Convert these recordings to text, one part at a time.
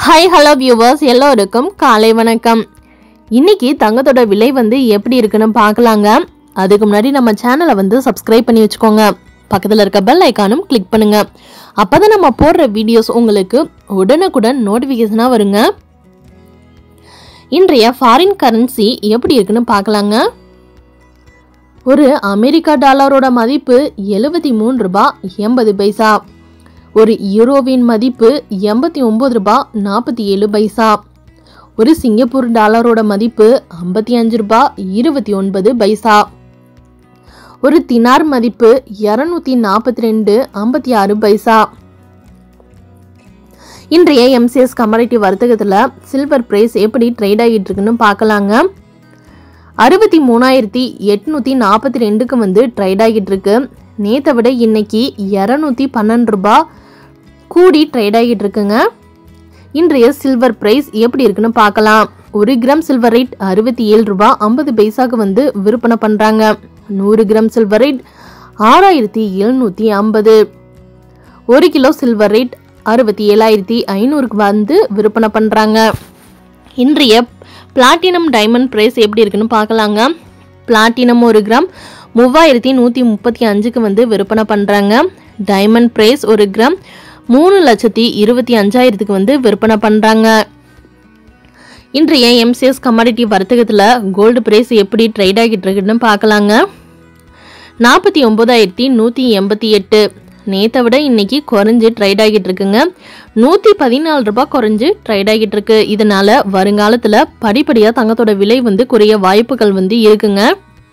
hi hello viewers எல்லோருக்கும் காலை வணக்கம் இன்னைக்கு தங்கத்தோட விலை வந்து எப்படி இருக்குன்னு பார்க்கலாங்க அதுக்கு முன்னாடி நம்ம சேனலை வந்து சப்ஸ்கிரைப் பண்ணி வச்சுக்கோங்க பக்கத்தில் இருக்க பெல் ஐக்கானும் கிளிக் பண்ணுங்க அப்பதான் நம்ம போடுற வீடியோஸ் உங்களுக்கு உடனுக்குடன் நோட்டிஃபிகேஷனாக வருங்க இன்றைய ஃபாரின் கரன்சி எப்படி இருக்குன்னு பார்க்கலாங்க ஒரு அமெரிக்கா டாலரோட மதிப்பு எழுபத்தி மூணு ரூபாய் எண்பது பைசா ஒரு யூரோவின் மதிப்பு எண்பத்தி ஒம்பது ரூபாய் நாற்பத்தி ஏழு பைசா ஒரு சிங்கப்பூர் டாலரோட மதிப்பு ஐம்பத்தி அஞ்சு ரூபாய் இருபத்தி ஒன்பது பைசா ஒரு தினார் மதிப்பு இரநூத்தி நாற்பத்தி ரெண்டு ஐம்பத்தி ஆறு பைசா இன்றைய எம்சிஎஸ் கமாடிட்டி வர்த்தகத்தில் சில்வர் பிரைஸ் எப்படி ட்ரேட் ஆகிட்டு இருக்குன்னு பார்க்கலாங்க அறுபத்தி மூணாயிரத்தி எட்நூற்றி நாற்பத்தி ரெண்டுக்கு வந்து ட்ரேட் ஆகிட்டு இருக்கு நேற்றை விட இன்னைக்கு இரநூத்தி பன்னெண்டு ரூபாய் கூடி ட்ரேட் ஆகிட்டு இருக்குங்க இன்றைய சில்வர் பிரைஸ் எப்படி இருக்குன்னு பார்க்கலாம் ஒரு கிராம் சில்வர் ரேட் அறுபத்தி ஏழு ரூபாய் ஐம்பது பைசாக்கு வந்து விற்பனை பண்ணுறாங்க நூறு கிராம் சில்வர் ரேட் ஆறாயிரத்தி எழுநூற்றி ஐம்பது ஒரு கிலோ சில்வர் ரேட் அறுபத்தி ஏழாயிரத்தி ஐநூறுக்கு வந்து விற்பனை பண்ணுறாங்க இன்றைய பிளாட்டினம் டைமண்ட் பிரைஸ் எப்படி இருக்குன்னு பார்க்கலாங்க பிளாட்டினம் ஒரு கிராம் மூவாயிரத்தி நூற்றி முப்பத்தி அஞ்சுக்கு வந்து விற்பனை பண்ணுறாங்க டைமண்ட் பிரைஸ் ஒரு கிராம் மூணு லட்சத்தி இருபத்தி அஞ்சாயிரத்துக்கு வந்து விற்பனை பண்ணுறாங்க இன்றைய எம்சிஎஸ் கமாடிட்டி வர்த்தகத்தில் கோல்டு பிரைஸ் எப்படி ட்ரேட் ஆகிட்டு இருக்குன்னு பார்க்கலாங்க நாற்பத்தி ஒம்பதாயிரத்தி நூற்றி எண்பத்தி எட்டு நேற்றை விட இன்னைக்கு குறைஞ்சு ட்ரேட் ஆகிட்டு இருக்குங்க நூற்றி பதினாலு ரூபாய் குறைஞ்சு ட்ரேட் ஆகிட்டு இருக்கு இதனால வருங்காலத்தில் படிப்படியாக தங்கத்தோட விலை வந்து குறைய வாய்ப்புகள் வந்து இருக்குங்க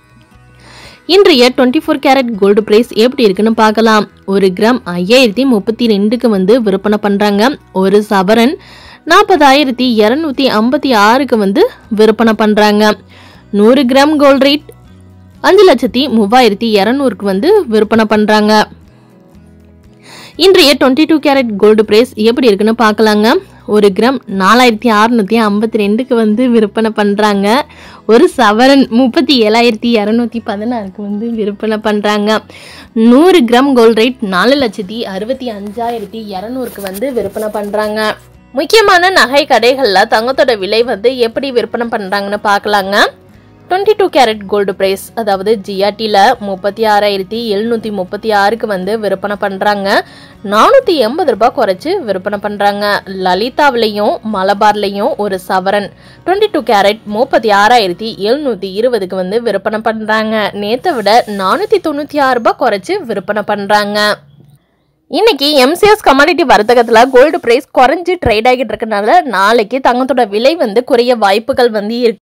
இன்றைய twenty four carat gold price எப்படி இருக்குன்னு பார்க்கலாம் ஒரு கிராம் ஐயாயிரத்தி முப்பத்தி ரெண்டுக்கு வந்து விற்பனை பண்ணுறாங்க ஒரு சவரன் நாற்பதாயிரத்தி இரநூத்தி ஐம்பத்தி ஆறுக்கு வந்து விற்பனை பண்ணுறாங்க நூறு கிராம் கோல்ட் ரேட் அஞ்சு லட்சத்தி மூவாயிரத்தி இரநூறுக்கு வந்து விற்பனை பண்ணுறாங்க இன்றைய twenty two carat gold price எப்படி இருக்குன்னு பார்க்கலாங்க ஒரு கிராம் நாலாயிரத்தி அறநூற்றி ஐம்பத்தி ரெண்டுக்கு வந்து விற்பனை பண்ணுறாங்க ஒரு சவரன் முப்பத்தி ஏழாயிரத்தி இரநூத்தி பதினாறுக்கு வந்து விற்பனை பண்ணுறாங்க நூறு கிராம் கோல்ட் ரேட் நாலு லட்சத்தி அறுபத்தி அஞ்சாயிரத்தி இரநூறுக்கு வந்து விற்பனை பண்ணுறாங்க முக்கியமான நகை கடைகளில் தங்கத்தோட விலை வந்து எப்படி விற்பனை பண்ணுறாங்கன்னு பார்க்கலாங்க twenty two carat gold price அதாவது ஜிஆர்டியில் முப்பத்தி ஆறாயிரத்தி எழுநூற்றி முப்பத்தி ஆறுக்கு வந்து விற்பனை பண்ணுறாங்க நானூற்றி எண்பது ரூபாய் குறைச்சி விற்பனை பண்ணுறாங்க லலிதாவிலையும் மலபார்லையும் ஒரு சவரன் டுவெண்ட்டி டூ கேரட் முப்பத்தி ஆறாயிரத்தி எழுநூற்றி இருபதுக்கு வந்து விற்பனை பண்ணுறாங்க நேற்றை விட நானூற்றி தொண்ணூற்றி ஆறு ரூபாய் குறைச்சி விற்பனை பண்ணுறாங்க இன்னைக்கு எம்சிஎஸ் கமாடிட்டி வர்த்தகத்தில் கோல்டு பிரைஸ் குறைஞ்சி ட்ரேட் ஆகிட்டு இருக்கனால நாளைக்கு தங்கத்தோட விலை வந்து குறைய வாய்ப்புகள் வந்து இருக்கு